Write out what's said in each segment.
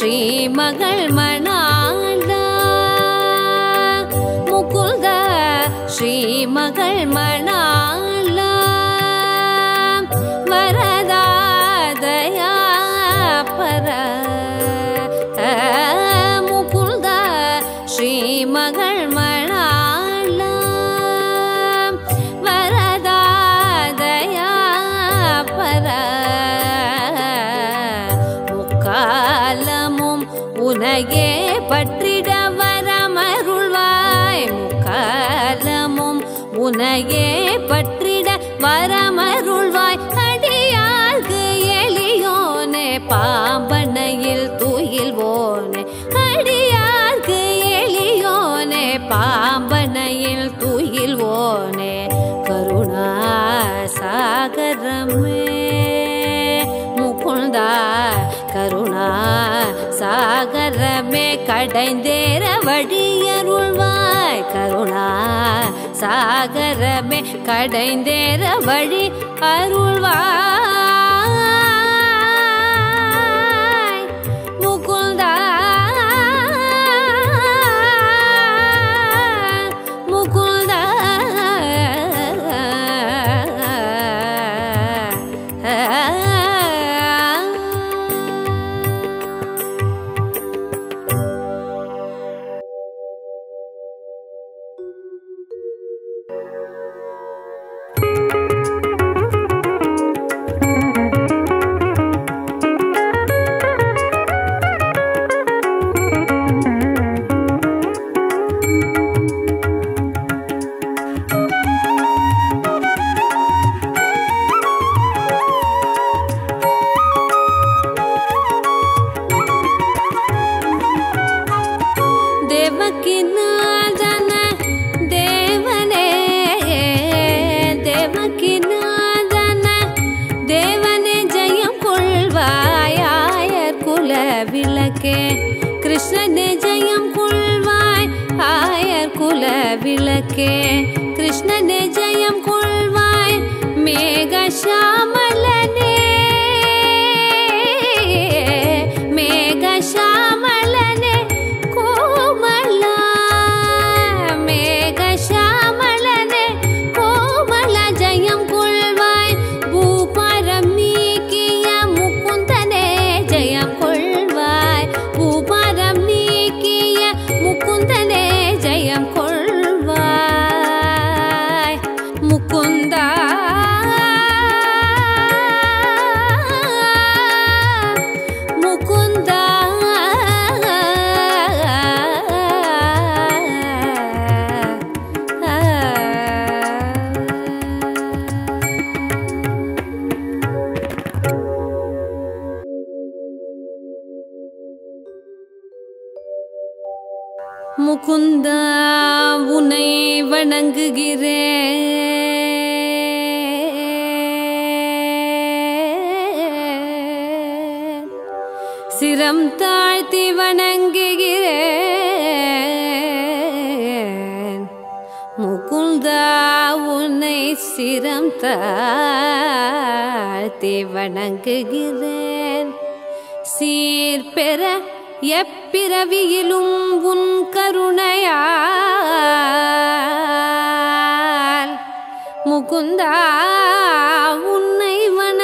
ஸ்ரீமகள் மணாளா முகுந்த ஸ்ரீமகள் மணாளா வரதாதயா பர முகுந்த ஸ்ரீமகள் மணாளா வரதாதயா பர முக்காலமும் உனகே பற்றிட வரமருள்வாய் முக்காலமும் உனகே பற்றிட வரமருள்வாய் அடியார்க்கு எளியோனே பாம்பனையில் துயில்வோனே அடியார்க்கு எளியோனே பாம்பனையில் துயில்வோனே கருணா சாகரமே முகுந்தா கருணா சாகரமே கடைந்தேற வழியருள்வாய் கருணா சாகரமே கடைந்தேற வழி அருள்வாய் முகுந்தா முகுந்தா தேவகி நாதன தேவனே தேவகி நாதன தேவனே ஜெயம் கொள்வாயாயர் குல விளக்கே கிருஷ்ணனே ஜெயம் கொள்வாய் ஆயர் குல விளக்கே கிருஷ்ணனே ஜெயம் கொள்வாய் மேக சாமலனே மேக சாமலனே கோமலா மேக சாமலனே கோமல ஜெயம் கொள்வாய் பூபாரம் நீக்கிய முகுந்தனே ஜெயம் கொள்வாய் பூபாரம் நீக்கிய முகுந்தனே ஜெயம் கொள்வாய் முகுந்தா முகுந்தா முகுந்தா உன்னை வணங்குகிறேன் சிரம் தாழ்த்தி வணங்குகிறேன் முகுந்தா உன்னை சிரம் தாழ்த்தி வணங்குகிறேன் சீர் பெற எப்பிறவியிலும் உன் கருணையால் முகுந்தா உன்னை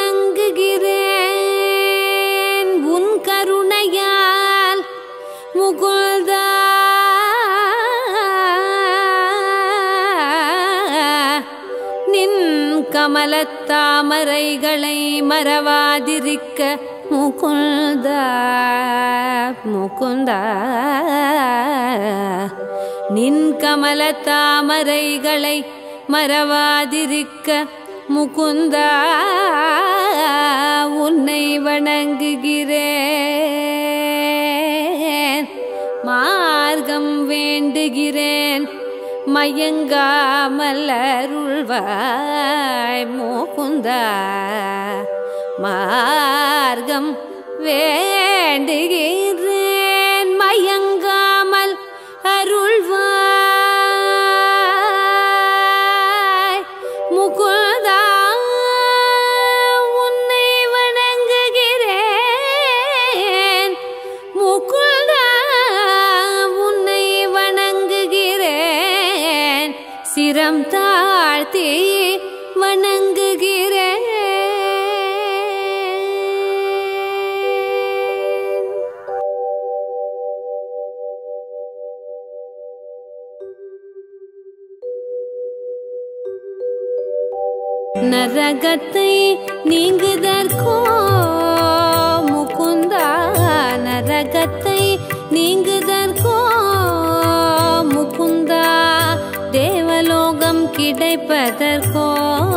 வணங்குகிறேன் உன் கருணையால் முகுந்தா நின் கமலத்தாமரைகளை மறவாதிருக்க முகுந்தா முகுந்தா நின் கமலத்தாமரைகளை மறவாதிருக்க முகுந்தா உன்னை வணங்குகிறேன் மார்க்கம் வேண்டுகிறேன் மயங்காமல் அருள்வாய் முகுந்தா மார்க்கம் வேண்டுகிறேன் மயங்காமல் அருள்வாய் முகுந்தா உன்னை வணங்குகிறேன் நரகத்தை நீங்குதற்கோ முகுந்தா நரகத்தை நீங்குதற்கோ முகுந்தா தேவலோகம் கிடைப்பதற்கோ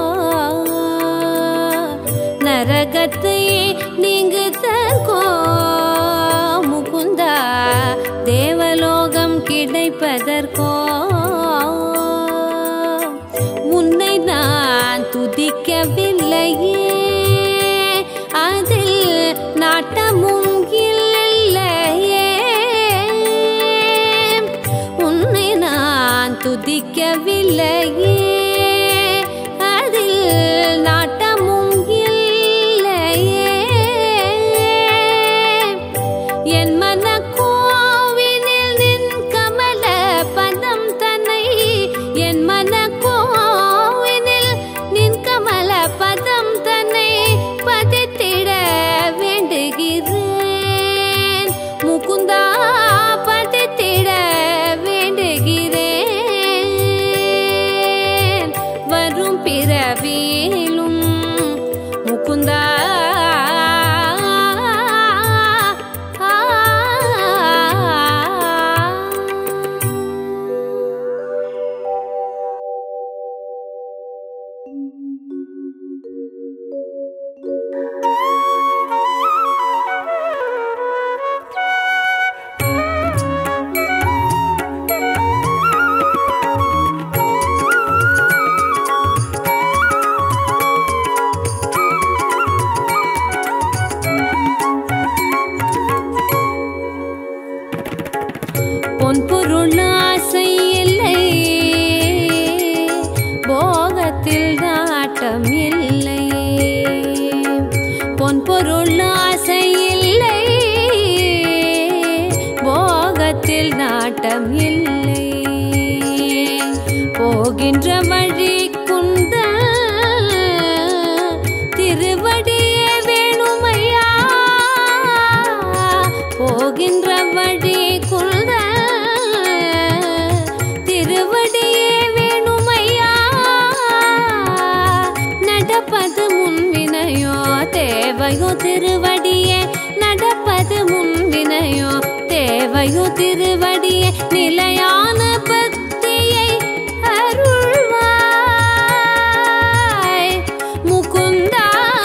நரகத்தை நீங்குதற்கோ முகுந்தா தேவலோகம் கிடைப்பதற்கோ உன்னை நான் துதிக்கவில்லையே அதில் நாட்டமும் இல்லையே உன்னை நான் துதிக்கவில்லையே அதில் நாட்டமும் இல்லையே என் மன கோவினில் நின் கமல பதம் தன்னை என் மன கோவினில் நின் கமல பதம் தன்னை பதித்திட வேண்டுகிறேன் முகுந்தா பதித்திட வேண்டுகிறேன் வரும் பிறவியிலும் முகுந்தா பொன் பொருள் ஆசை இல்லை போகத்தில் நாட்டம் இல்லை பொன் பொருள் ஆசை இல்லை போகத்தில் நாட்டம் இல்லை போகின்ற வழி குந்த திருவடியே வேணுமையா போகின்ற வழி குந்த திருவடியே வேணுமையா நடப்பது முன்வினையோ தேவையோ திருவடியே நடப்பது முன்வினையோ தேவையோ திருவடியே நிலையான பக்தியை அருள்வாய் முகுந்தா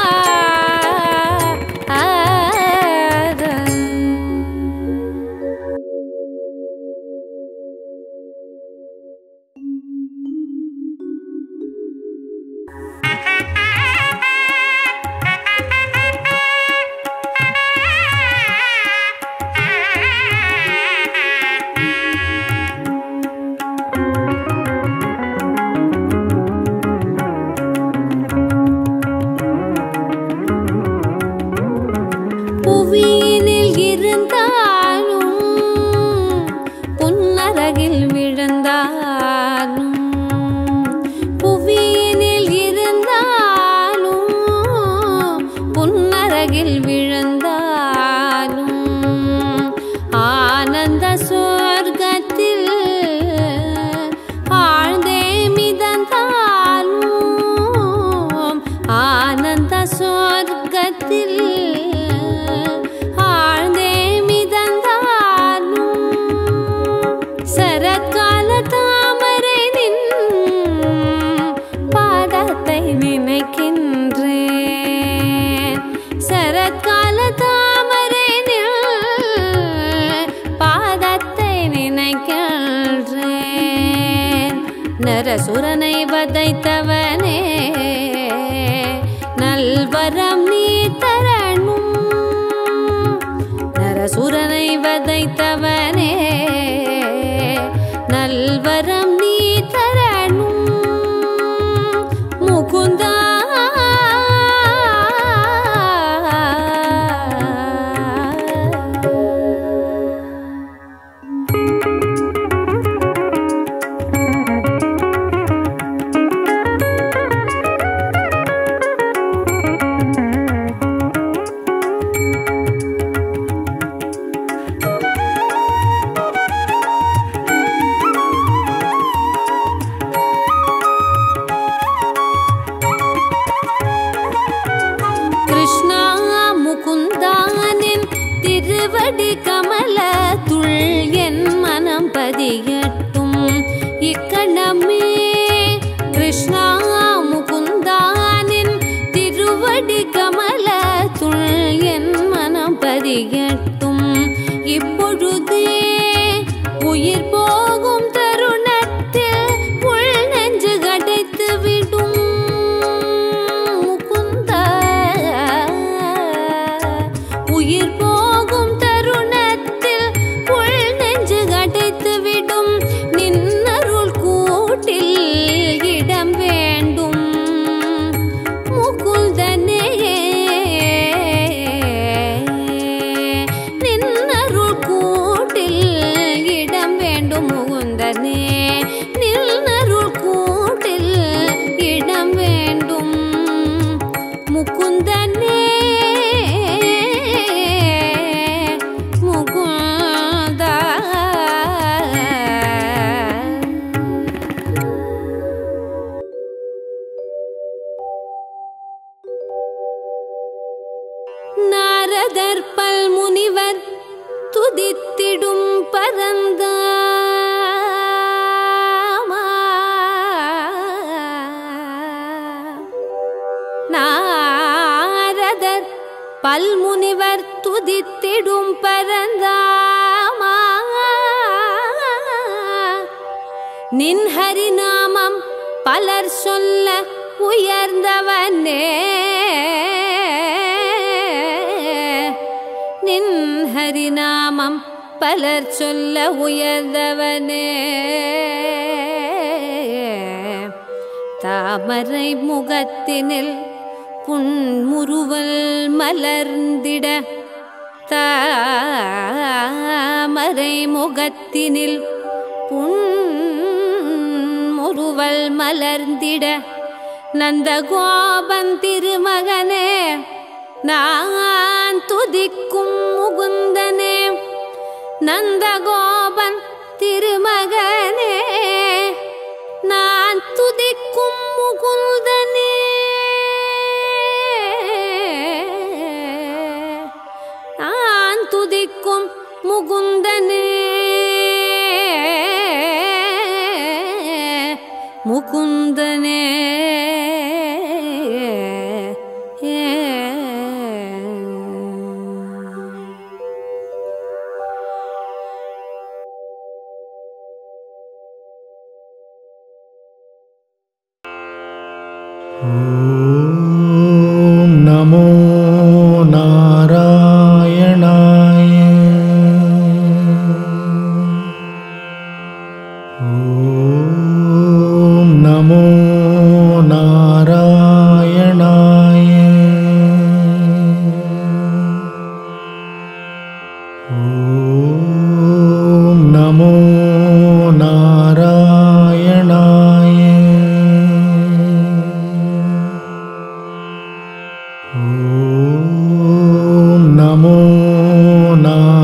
புவியினில் இருந்தாலும் புன்னரகில் விழுந்தாலும் புவியினில் இருந்தாலும் புன்னரகில் விழுந்தாலும் ஆனந்த சொர்க்கத்தில் ஆழ்ந்தே மிதந்தாலும் ஆனந்த சொர்க்கத்தில் ஆழ்ந்தே மிதந்தாலும் சரத்கால தாமரை நின் பாதத்தை நினைக்கின்றேன் சரத்கால தாமரை நின் பாதத்தை நினைக்கின்றேன் நரசுரனை வதைத்தவனே நல்வரம் நீ தரணும் நரசுரனை வதைத்தவனே நல்வரம் நீ தரணும் முகுந்தா திருவடி கமலத்துள் என் மனம் பதியட்டும் இக்கணமே கிருஷ்ணா முகுந்தானின் திருவடி கமலத்துள் என் மனம் பதியட்டும் இப்பொழுதே உயிர் போகும் தருணத்தில் உள் நெஞ்சு கடைத்து விடும் முகுந்தா உயிர் போகும் தருணத்தில் உள் நெஞ்சு கடைத்து விடும் நின்னருள் கூட்டில் இடம் வேண்டும் முகுந்தனே நின்னருள் கூட்டில் இடம் வேண்டும் முகுந்தனே நின்னருள் கூட்டில் இடம் வேண்டும் முகுந்தனே முகுந்தா நாரதர் பல் முனிவர் துதித்திடும் பரந்தாமா நாரதர் பல்முனிவர் துதித்திடும் பரந்தாமா நின் ஹரிநாமம் பலர் சொல்ல உயர்ந்தவனே நின் ஹரிநாமம் பலர் சொல்ல உயர்ந்தவனே தாமரை முகத்தினில் புன்முறுவல் மலர்ந்திட தாமரை முகத்தினில் புன்முறுவல் மலர்ந்திட நந்தகோபன் திருமகனே நான் துதிக்கும் முகுந்தனே நந்தகோபன் திருமகனே நான் துதிக்கும் முகுந்தனே நான் துதிக்கும் முகுந்தனே முகுந்தனே ॐ नमो नारायणाय ॐ नमो नारायणाय ॐ नमो नारायणाय ॐ नमो नारायणाय